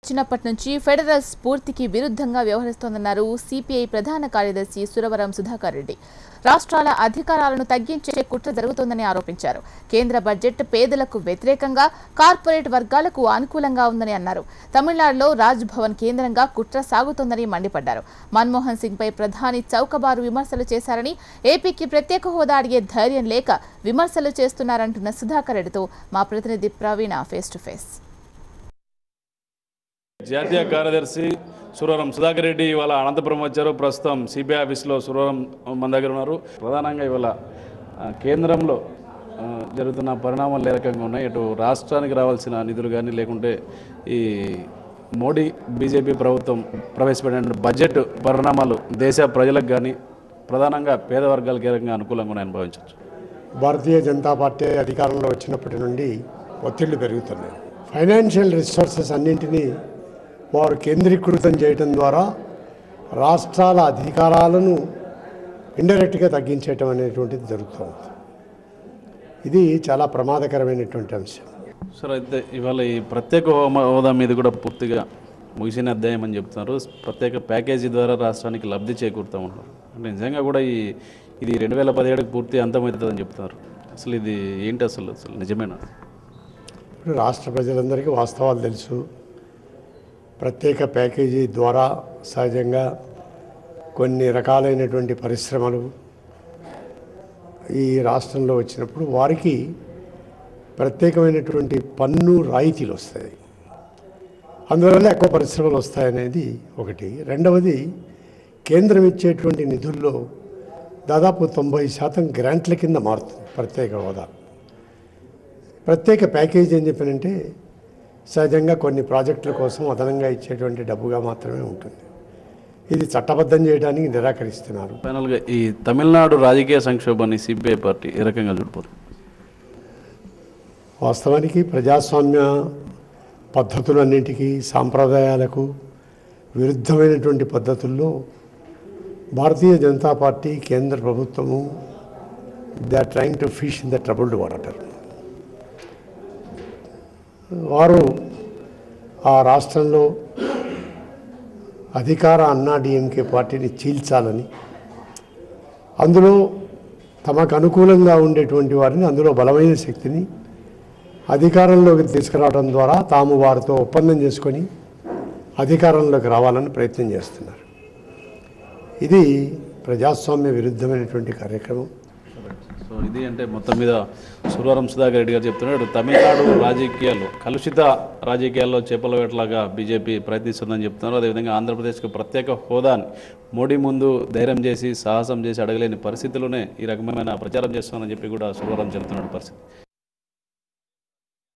వచ్చినప్పటి నుంచి ఫెడరల్ స్ఫూర్తికి విరుద్ధంగా వ్యవహరిస్తోందన్నారు సిపిఐ ప్రధాన కార్యదర్శి సురవరం సుధాకర్ రెడ్డి రాష్ట్రాల అధికారాలను తగ్గించే కుట్ర జరుగుతోందని ఆరోపించారు కేంద్ర బడ్జెట్ పేదలకు వ్యతిరేకంగా కార్పొరేట్ వర్గాలకు అనుకూలంగా ఉందని అన్నారు తమిళనాడులో రాజ్ భవన్ కేంద్రంగా కుట్ర సాగుతోందని మండిపడ్డారు మన్మోహన్ సింగ్ పై ప్రధాని చౌకబారు విమర్శలు చేశారని ఏపీకి ప్రత్యేక హోదా అడిగే ధైర్యం లేక విమర్శలు చేస్తున్నారంటున్న సుధాకర్ రెడ్డితో మా ప్రతినిధి ప్రవీణ ఫేస్ టు ఫేస్ జాతీయ కార్యదర్శి సురవరం సుధాకర్ రెడ్డి ఇవాళ అనంతపురం వచ్చారు ప్రస్తుతం సిబిఐ ఆఫీస్లో సురవరం మన దగ్గర ఉన్నారు ప్రధానంగా ఇవాళ ఆ, కేంద్రంలో ఆ, జరుగుతున్న పరిణామాలు ఏ రకంగా ఉన్నాయి ఇటు రాష్ట్రానికి రావాల్సిన నిధులు కానీ లేకుంటే ఈ మోడీ బీజేపీ ప్రభుత్వం ప్రవేశపెట్టిన బడ్జెట్ పరిణామాలు దేశ ప్రజలకు కానీ ప్రధానంగా పేద వర్గాలకు ఏ రకంగా అనుకూలంగా ఉన్నాయని భావించవచ్చు భారతీయ జనతా పార్టీ అధికారంలో వచ్చినప్పటి నుండి ఒత్తిళ్లు పెరుగుతున్నాయి ఫైనాన్షియల్ రిసోర్సెస్ అన్నింటినీ వారు కేంద్రీకృతం చేయడం ద్వారా రాష్ట్రాల అధికారాలను ఇండైరెక్ట్గా తగ్గించేయటం అనేటువంటిది జరుగుతుంది ఇది చాలా ప్రమాదకరమైనటువంటి అంశం సార్ అయితే ఇవాళ ఈ ప్రత్యేక హోమ- హోదా మీద కూడా పూర్తిగా ముగిసిన అధ్యాయం అని చెప్తున్నారు ప్రత్యేక ప్యాకేజీ ద్వారా రాష్ట్రానికి లబ్ధి చేకూరుతూ ఉన్నారు అంటే నిజంగా కూడా ఈ ఇది రెండు వేల పదిహేడుకి పూర్తి అంతమవుతుందని చెప్తున్నారు అసలు ఇది ఏంటి అసలు అసలు నిజమేనా ఇప్పుడు రాష్ట్ర ప్రజలందరికీ వాస్తవాలు తెలుసు ప్రత్యేక ప్యాకేజీ ద్వారా సహజంగా కొన్ని రకాలైనటువంటి పరిశ్రమలు ఈ రాష్ట్రంలో వచ్చినప్పుడు వారికి ప్రత్యేకమైనటువంటి పన్ను రాయితీలు వస్తాయి అందువల్ల ఎక్కువ పరిశ్రమలు వస్తాయనేది ఒకటి రెండవది కేంద్రం ఇచ్చేటువంటి నిధుల్లో దాదాపు తొంభై శాతం గ్రాంట్ల కింద మారుతుంది ప్రత్యేక హోదా ప్రత్యేక ప్యాకేజీ అని చెప్పినంటే సహజంగా కొన్ని ప్రాజెక్టుల కోసం అదనంగా ఇచ్చేటువంటి డబ్బుగా మాత్రమే ఉంటుంది ఇది చట్టబద్ధం చేయడానికి నిరాకరిస్తున్నారు ఫైనల్గా ఈ తమిళనాడు రాజకీయ సంక్షోభాన్ని సిపిఐ పార్టీ ఏ రకంగా చూడిపోతుంది వాస్తవానికి ప్రజాస్వామ్య పద్ధతులన్నింటికీ సాంప్రదాయాలకు విరుద్ధమైనటువంటి పద్ధతుల్లో భారతీయ జనతా పార్టీ కేంద్ర ప్రభుత్వము they are trying to fish in the troubled water వారు ఆ రాష్ట్రంలో అధికార అన్నా డిఎంకే పార్టీని చీల్చాలని అందులో తమకు అనుకూలంగా ఉండేటువంటి వారిని అందులో బలమైన శక్తిని అధికారంలోకి తీసుకురావడం ద్వారా తాము వారితో ఒప్పందం చేసుకొని అధికారంలోకి రావాలని ప్రయత్నం చేస్తున్నారు ఇది ప్రజాస్వామ్య విరుద్ధమైనటువంటి కార్యక్రమం సో ఇది అంటే మొత్తం మీద సురవరం సుధాకర్ రెడ్డి గారు చెప్తున్నాడు తమిళనాడు రాజకీయాలు కలుషిత రాజకీయాల్లో చేపల వేటలాగా బీజేపీ ప్రయత్నిస్తుందని చెప్తున్నారు అదేవిధంగా ఆంధ్రప్రదేశ్కు ప్రత్యేక హోదాని మోడీ ముందు ధైర్యం చేసి సాహసం చేసి అడగలేని పరిస్థితిలోనే ఈ రకమైన ప్రచారం చేస్తున్నారని చెప్పి కూడా సురవరం చెప్తున్నాడు పరిస్థితి